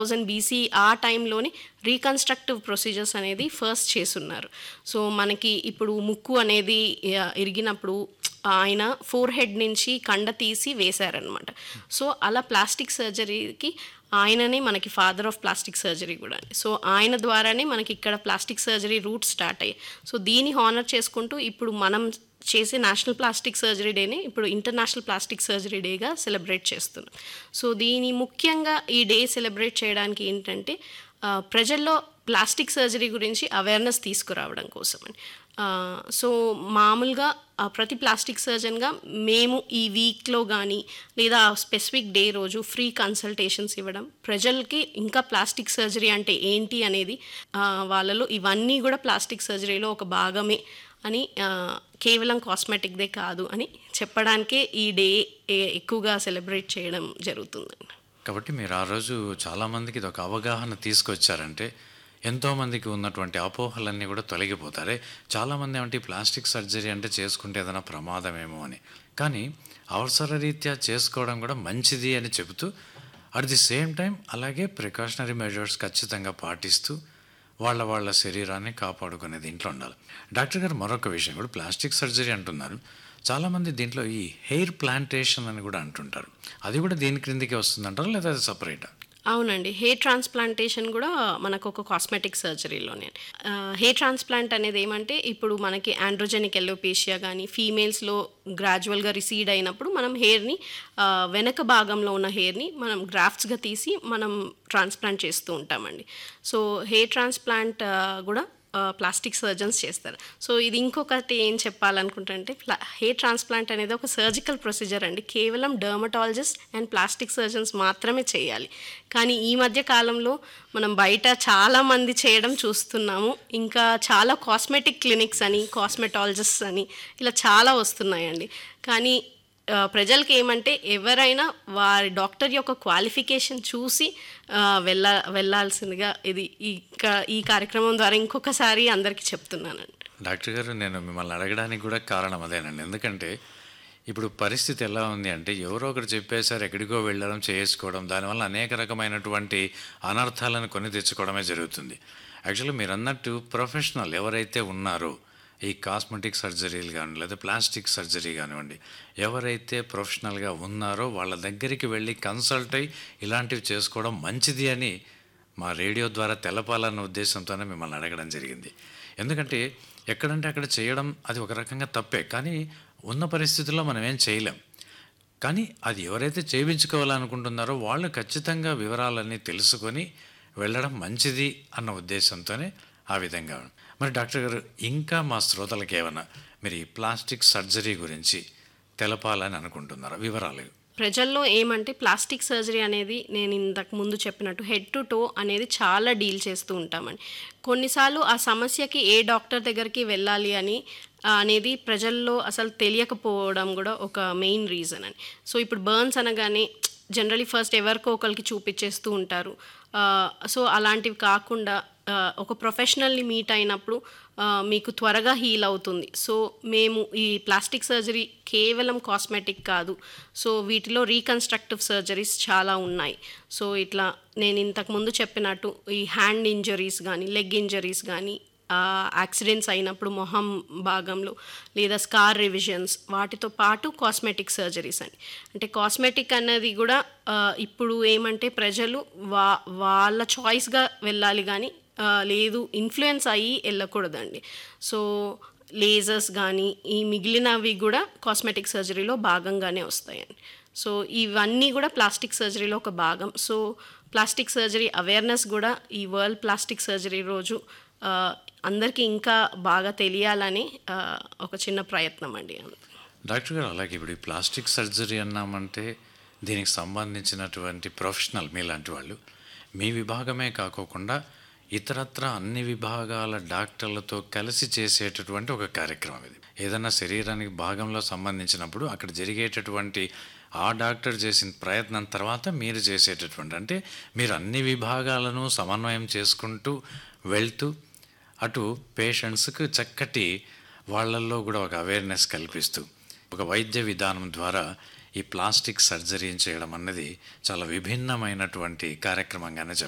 thousand BC ఆ టైంలోనే reconstructive procedures అనేది ఫస్ట్ చేసున్నారు సో మనకి ఇప్పుడు ముక్కు అనేది ఆ, ఇరిగినప్పుడు ఆయన ఫోర్ హెడ్ నుంచి కండ తీసి వేశారనమాట సో అలా ప్లాస్టిక్ సర్జరీకి ఆయననే మనకి ఫాదర్ ఆఫ్ ప్లాస్టిక్ సర్జరీ కూడా సో ఆయన ద్వారానే మనకి ఇక్కడ ప్లాస్టిక్ సర్జరీ రూట్ స్టార్ట్ అయ్యాయి సో దీన్ని హానర్ చేసుకుంటూ ఇప్పుడు మనం చేసే నేషనల్ ప్లాస్టిక్ సర్జరీ డేని ఇప్పుడు ఇంటర్నేషనల్ ప్లాస్టిక్ సర్జరీ డేగా సెలబ్రేట్ చేస్తున్నాం సో దీని ముఖ్యంగా ఈ డే సెలబ్రేట్ చేయడానికి ఏంటంటే ఆ, ప్రజల్లో ప్లాస్టిక్ సర్జరీ గురించి అవేర్నెస్ తీసుకురావడం కోసమని ఆ, సో మామూలుగా ఆ, ప్రతి ప్లాస్టిక్ సర్జన్గా మేము ఈ వీక్లో కానీ లేదా స్పెసిఫిక్ డే రోజు ఫ్రీ కన్సల్టేషన్స్ ఇవ్వడం ప్రజలకి ఇంకా ప్లాస్టిక్ సర్జరీ అంటే ఏంటి అనేది ఆ, వాళ్ళలో ఇవన్నీ కూడా ప్లాస్టిక్ సర్జరీలో ఒక భాగమే అని ఆ, కేవలం కాస్మెటిక్దే కాదు అని చెప్పడానికే ఈ డే ఏ- ఎక్కువగా సెలబ్రేట్ చేయడం జరుగుతుందండి కాబట్టి మీరు ఆ రోజు చాలామందికి ఇది ఒక అవగాహన తీసుకొచ్చారంటే ఎంతోమందికి ఉన్నటువంటి అపోహలన్నీ కూడా తొలగిపోతారే చాలామంది ఏమంటే ఈ ప్లాస్టిక్ సర్జరీ అంటే చేసుకుంటే ఏదైనా ప్రమాదమేమో అని కానీ అవసర రీత్యా చేసుకోవడం కూడా మంచిది అని చెబుతూ అట్ ది సేమ్ టైం అలాగే ప్రికాషనరీ మెజర్స్ ఖచ్చితంగా పాటిస్తూ వాళ్ళ వాళ్ళ శరీరాన్ని కాపాడుకునే దీంట్లో ఉండాలి డాక్టర్ గారు మరొక విషయం కూడా ప్లాస్టిక్ సర్జరీ అంటున్నారు చాలామంది దీంట్లో ఈ హెయిర్ ప్లాంటేషన్ అని కూడా అంటుంటారు అది కూడా దీని క్రిందికి వస్తుందంటారా లేదా అది సపరేటా అవునండి హెయిర్ ట్రాన్స్ప్లాంటేషన్ కూడా మనకు ఒక కాస్మెటిక్ సర్జరీలోనే హెయిర్ ట్రాన్స్ప్లాంట్ అనేది ఏమంటే ఇప్పుడు మనకి ఆండ్రోజెనిక్ ఎల్లోపేషియా కానీ ఫీమేల్స్లో గ్రాడ్యువల్గా రిసీడ్ అయినప్పుడు మనం హెయిర్ని వెనక భాగంలో ఉన్న హెయిర్ని మనం గ్రాఫ్ట్స్గా తీసి మనం ట్రాన్స్ప్లాంట్ చేస్తూ ఉంటామండి సో హెయిర్ ట్రాన్స్ప్లాంట్ కూడా ప్లాస్టిక్ సర్జన్స్ చేస్తారు సో ఇది ఇంకొకటి ఏం చెప్పాలనుకుంటుంటే ప్లా హెయిర్ ట్రాన్స్ప్లాంట్ అనేది ఒక సర్జికల్ ప్రొసీజర్ అండి కేవలం డర్మటాలజిస్ట్ అండ్ ప్లాస్టిక్ సర్జన్స్ మాత్రమే చేయాలి కానీ ఈ మధ్య కాలంలో మనం బయట చాలా మంది చేయడం చూస్తున్నాము ఇంకా చాలా కాస్మెటిక్ క్లినిక్స్ అని కాస్మెటాలజిస్ట్ అని ఇలా చాలా వస్తున్నాయండి కానీ ఆ, ప్రజలకి ఏమంటే ఎవరైనా వారి డాక్టర్ యొక్క క్వాలిఫికేషన్ చూసి ఆ, వెళ్ళ వెళ్ళాల్సిందిగా ఇది ఈ క- ఈ కార్యక్రమం ద్వారా ఇంకొకసారి అందరికీ చెప్తున్నానండి డాక్టర్ గారు నేను మిమ్మల్ని అడగడానికి కూడా కారణం అదేనండి ఎందుకంటే ఇప్పుడు పరిస్థితి ఎలా ఉంది అంటే ఎవరో ఒకరు చెప్పేశారు ఎక్కడికో వెళ్ళడం చేసుకోవడం దానివల్ల అనేక రకమైనటువంటి అనర్థాలను కొని తెచ్చుకోవడమే జరుగుతుంది యాక్చువల్లీ మీరు అన్నట్టు ప్రొఫెషనల్ ఎవరైతే ఉన్నారో ఈ కాస్మెటిక్ సర్జరీలు కానివ్వండి లేదా ప్లాస్టిక్ సర్జరీ కానివ్వండి ఎవరైతే ప్రొఫెషనల్గా ఉన్నారో వాళ్ళ దగ్గరికి వెళ్ళి కన్సల్ట్ అయ్యి ఇలాంటివి చేసుకోవడం మంచిది అని మా రేడియో ద్వారా తెలపాలన్న ఉద్దేశంతోనే మిమ్మల్ని అడగడం జరిగింది ఎందుకంటే ఎక్కడంటే అక్కడ చేయడం అది ఒక రకంగా తప్పే కానీ ఉన్న పరిస్థితుల్లో మనం ఏం చేయలేం కానీ అది ఎవరైతే చేయించుకోవాలనుకుంటున్నారో వాళ్ళు ఖచ్చితంగా వివరాలన్నీ తెలుసుకొని వెళ్ళడం మంచిది అన్న ఉద్దేశంతోనే ఆ విధంగా మరి డాక్టర్ గారు ఇంకా మా శ్రోతలకు ఏమన్నా మీరు ఈ ప్లాస్టిక్ సర్జరీ గురించి తెలపాలని అనుకుంటున్నారా వివరాలు ప్రజల్లో ఏమంటే ప్లాస్టిక్ సర్జరీ అనేది నేను ఇంతకు ముందు చెప్పినట్టు హెడ్ టు టో అనేది చాలా డీల్ చేస్తూ ఉంటామండి కొన్నిసార్లు ఆ సమస్యకి ఏ డాక్టర్ దగ్గరికి వెళ్ళాలి అని ఆ, అనేది ప్రజల్లో అసలు తెలియకపోవడం కూడా ఒక మెయిన్ రీజన్ అని సో ఇప్పుడు బర్న్స్ అనగానే జనరలీ ఫస్ట్ ఎవరికో ఒకరికి చూపించేస్తూ ఉంటారు ఆ, సో అలాంటివి కాకుండా ఆ, ఒక ప్రొఫెషనల్ని మీట్ అయినప్పుడు ఆ, మీకు త్వరగా హీల్ అవుతుంది సో మేము ఈ ప్లాస్టిక్ సర్జరీ కేవలం కాస్మెటిక్ కాదు సో వీటిలో రీకన్స్ట్రక్టివ్ సర్జరీస్ చాలా ఉన్నాయి సో ఇట్లా నేను ఇంతకు ముందు చెప్పినట్టు ఈ హ్యాండ్ ఇంజరీస్ కానీ లెగ్ ఇంజరీస్ కానీ యాక్సిడెంట్స్ అయినప్పుడు మొహం భాగంలో లేదా స్కార్ రివిజన్స్ వాటితో పాటు కాస్మెటిక్ సర్జరీస్ అండి అంటే కాస్మెటిక్ అన్నది కూడా ఆ, ఇప్పుడు ఏమంటే ప్రజలు వా వాళ్ళ చాయిస్గా వెళ్ళాలి కానీ ఆ, లేదు ఇన్ఫ్లుయెన్స్ అయ్యి వెళ్ళకూడదండి సో లేజర్స్ కానీ ఈ మిగిలినవి కూడా కాస్మెటిక్ సర్జరీలో భాగంగానే వస్తాయండి సో ఇవన్నీ కూడా ప్లాస్టిక్ సర్జరీలో ఒక భాగం సో ప్లాస్టిక్ సర్జరీ అవేర్నెస్ కూడా ఈ వరల్డ్ ప్లాస్టిక్ సర్జరీ రోజు ఆ, అందరికీ ఇంకా బాగా తెలియాలని ఆ, ఒక చిన్న ప్రయత్నం అండి డాక్టర్ గారు అలాగే ఇప్పుడు ఈ ప్లాస్టిక్ సర్జరీ అన్నామంటే దీనికి సంబంధించినటువంటి ప్రొఫెషనల్ మీలాంటి వాళ్ళు మీ విభాగమే కాకోకుండా ఇతరత్ర అన్ని విభాగాల డాక్టర్లతో కలిసి చేసేటటువంటి ఒక కార్యక్రమం ఇది ఏదైనా శరీరానికి భాగంలో సంబంధించినప్పుడు అక్కడ జరిగేటటువంటి ఆ డాక్టర్ చేసిన ప్రయత్నం తర్వాత మీరు చేసేటటువంటి అంటే మీరు అన్ని విభాగాలను సమన్వయం చేసుకుంటూ వెళ్తూ అటు పేషెంట్స్కి చక్కటి వాళ్ళల్లో కూడా ఒక అవేర్నెస్ కల్పిస్తూ ఒక వైద్య విధానం ద్వారా ఈ ప్లాస్టిక్ సర్జరీ చేయడం అన్నది చాలా విభిన్నమైనటువంటి కార్యక్రమంగానే చెప్పాలి